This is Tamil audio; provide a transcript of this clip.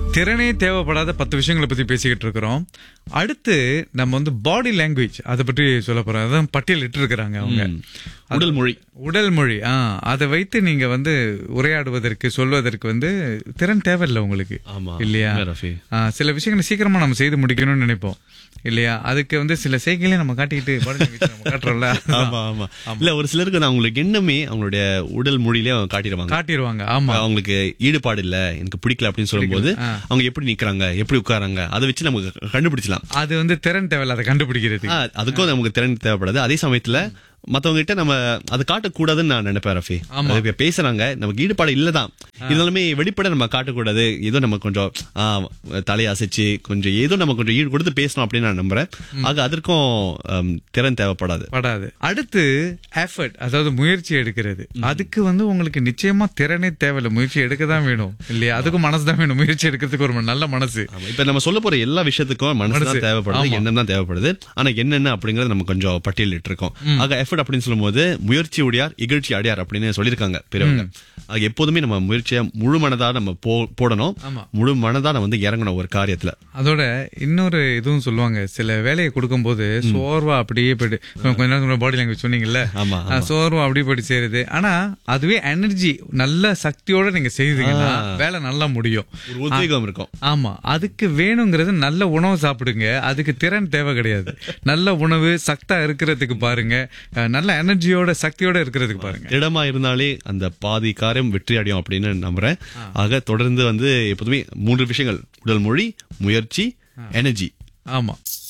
திறனே தேவைப்படாத பத்து விஷயங்களை பத்தி பேசிக்கிட்டு இருக்கிறோம் அடுத்து நம்ம வந்து பாடி லாங்குவேஜ் அதை பற்றி சொல்ல போறோம் அதான் பட்டியலிட்டு இருக்கிறாங்க அவங்க உடல் மொழி உடல் மொழி ஆ அதை வைத்து நீங்க வந்து உரையாடுவதற்கு சொல்வதற்கு வந்து திறன் தேவையில்லை உங்களுக்கு ஆமா. இல்லையா உண்மை, ரஃபி. ஆ, சில விஷயங்களை சீக்கிரமா நம்ம செய்து முடிக்கணும்னு நினைப்போம் இல்லையா அதுக்கு வந்து சில செய்கைகளையும் நம்ம காட்டிக்கிட்டு body language நம்ம காட்டுறோம்ல ஆமா ஆமா இல்ல ஒரு சிலருக்கு நான் அவங்களுக்கு எண்ணமே அவங்களுடைய உடல் மொழியிலே அவங்க காட்டிடுவாங்க காட்டிடுவாங்க ஆமா அவங்களுக்கு ஈடுபாடு இல்ல எனக்கு பிடிக்கல அப்படின்னு சொல்லும்போது அவங்க எப்படி நிக்கிறாங்க எப்படி உட்காராங்க அதை வச்சு நமக்கு கண்டுபிடிச்சலாம் அது வந்து திறன் தேவையில்ல அதை கண்டுபிடிக்கிறது ஆ, அதுக்கும் நமக்கு திறன் தேவைப்படாது அதே சமயத்துல மத்தவங்க கிட்ட நம்ம அதை காட்டக்கூடாதுன்னு நான் நினைப்பேன் ரஃபி அது இப்ப பேசுறாங்க நமக்கு ஈடுபாடு இல்லதான் இருந்தாலுமே வெளிப்பட நம்ம காட்டக்கூடாது ஏதோ நம்ம கொஞ்சம் ஆ, தலையை அசைச்சு கொஞ்சம் ஏதோ நம்ம கொஞ்சம் ஈடு கொடுத்து பேசணும் அப்படின்னு நான் நம்புறேன் ஆக அதற்கும் ஆம், திறன் தேவைப்படாது படாது அடுத்து எஃபர்ட் அதாவது முயற்சி எடுக்கிறது அதுக்கு வந்து உங்களுக்கு நிச்சயமா திறனே தேவையில்லை முயற்சி எடுக்க தான் வேணும் இல்லையா அதுக்கும் மனசு தான் வேணும் முயற்சி எடுக்கிறதுக்கு ஒரு நல்ல மனசு ஆமா, இப்ப நம்ம சொல்ல போற எல்லா விஷயத்துக்கும் மனசு தான் தேவைப்படுது எண்ணம் தான் தேவைப்படுது ஆனா என்னென்ன அப்படிங்கறது நம்ம கொஞ்சம் பட்டியலிட்டு இருக்கோம் ஆக எஃபர்ட் அப்படின்னு சொல்லும்போது முயற்சி உடையார் இகழ்ச்சி அடையார் அப்படின்னு சொல்லியிருக்காங்க பெரியவங்க ஆக எப்போதுமே நம்ம முயற்சியை முழு மனதா நம்ம போ- போடணும் ஆமா. முழு மனதா நம்ம வந்து இறங்கணும் ஒரு காரியத்துல அதோட இன்னொரு இதுவும் சொல்லுவாங்க சில வேலையை கொடுக்கும்போது சோர்வா அப்படியே போயிட்டு இப்ப கொஞ்ச நேரம் பாடி லாங்குவேஜ் சொன்னீங்கல்ல ஆமா, ஆ, சோர்வா அப்படியே போயிட்டு சேருது ஆனா அதுவே எனர்ஜி நல்ல சக்தியோட நீங்க செய்தீங்கன்னா வேலை நல்லா முடியும் ஒரு உத்வேகம் இருக்கும் ஆமா அதுக்கு வேணுங்கிறது நல்ல உணவு சாப்பிடுங்க அதுக்கு திறன் தேவை கிடையாது நல்ல உணவு சக்தா இருக்கிறதுக்கு பாருங்க அஹ், நல்ல எனர்ஜியோட சக்தியோட இருக்கிறதுக்கு பாருங்க திடமா இருந்தாலே அந்த பாதி காரியம் வெற்றி அடையும் அப்படின்னு நம்புறேன் ஆக தொடர்ந்து வந்து எப்போதுமே மூன்று விஷயங்கள் உடல் மொழி முயற்சி எனர்ஜி ஆமா